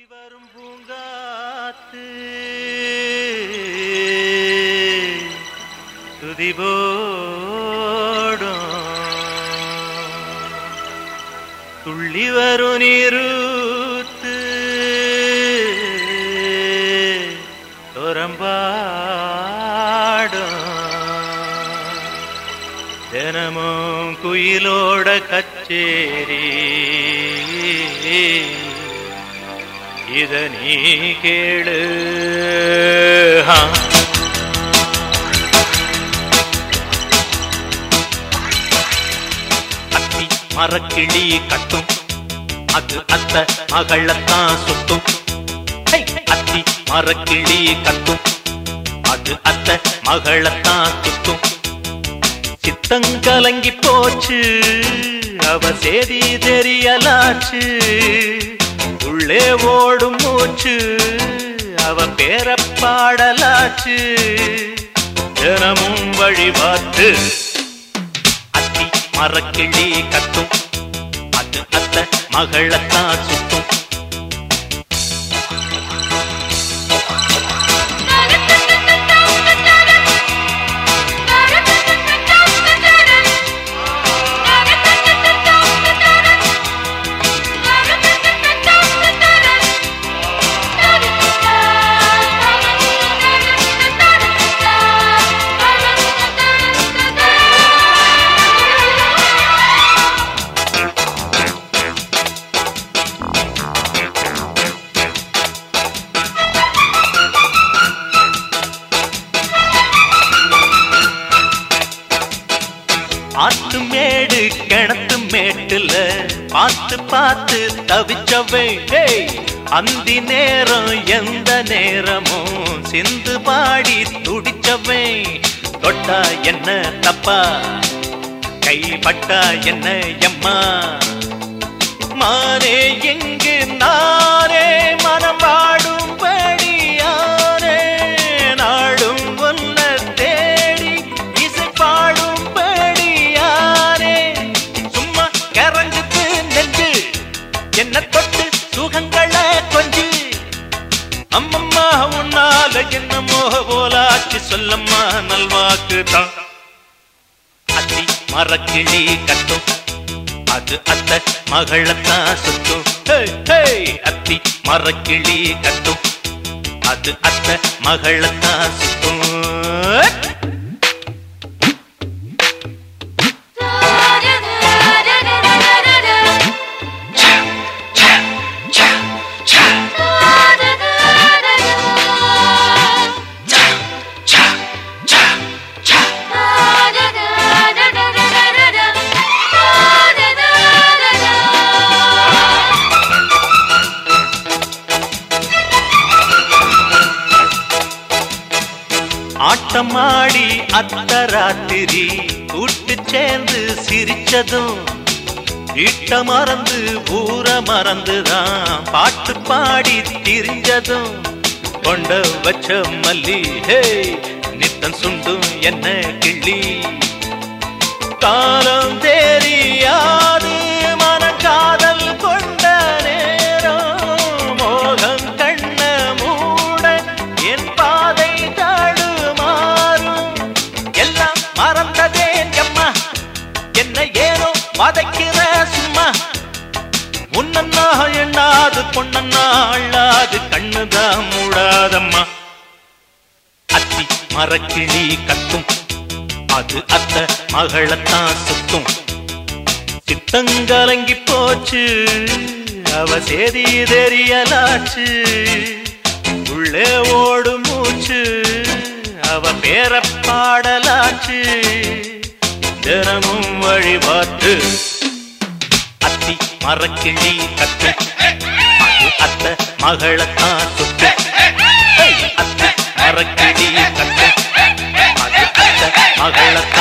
வரும் பூங்காத்து துதிபோடும் துள்ளி வரும் நீரூத்து துறம்பாடும் தினமும் குயிலோட கச்சேரி இத நீ கேளு ஆ. அத்தி மரக்கிளி கட்டும் அது அத்த மகளத்தான் சுத்தும் ஹை! அத்தி மரக்கிளி கட்டும் அது அத்த மகளத்தான் சுத்தும் சித்தங்கலங்கி போச்சு அவ சேதி தெரியலாச்சு உள்ளே ஓடும் மூச்சு அவ பேர பாடலாச்சு தினமும் வழிபாட்டு அத்தி மரக்கிளி கட்டும் அது அத்த மகளத்தான் சுத்தும் ஆத்து மேடு கிணத்து மேட்டுல பார்த்து பார்த்து தவிச்சவை டேய், அந்தி நேரம் எந்த நேரமும் சிந்து பாடி துடிச்சவை தொட்டா என்ன தப்பா கைப்பட்டா என்ன எம்மா மானே எங்கு நானே மனம் பாடும்படியானே நாடும் ஒன்ன தேடி இசை பாடும்படியானே சும்மா கரங்குத்து நெஞ்சு என்ன தொட்டு சுகங்களை கொஞ்சு அம்மம்மா உன்னால என்ன மோக போலாச்சு சொல்லம்மா நல்வாக்கு தான் அத்தி மரக்கிளி கட்டும் அது அத்த மகளத்தான் சுத்தும் ஹே, ஹே! அத்தி மரக்கிளி கட்டும் அது அத்த மகளத்தான் சுத்தும் ஆட்டமாடி அத்த ராத்திரி கூட்டு சேர்ந்து சிரிச்சதும் வீட்ட மறந்து ஊர மறந்துதான் பாட்டு பாடி திரிஞ்சதும் கொண்ட வச்ச மல்லி ஹே நித்தம் சுண்டும் என்ன கிள்ளி காலம் தெரியாது மனக்காதல் கொண்ட நேரம் மோகம் கண்ண மூட என் பாதை தடுமாறும் எல்லாம் மறந்ததேன் அம்மா என்ன ஏனோ வதைக்கிற சும்மா உன்னன்னா எண்ணாது பொன்னன்னா அள்ளாது கண்ணுதான் மூடாதம்மா அத்தி மரக்கிளி கத்தும் அது அத்த மகளத்தான் சுத்தும் சித்தங்கலங்கி போச்சு அவ சேதி தெரியலாச்சு உள்ளே ஓடும் மூச்சு அவ பேர பாடலாச்சு தினமும் வழிபாட்டு அத்தி மரக்கிளி கத்து அது அத்த மகளத்தான் சுத்து அத்தி மரக்கிளி கத்து அது அத்த மகளத்தான்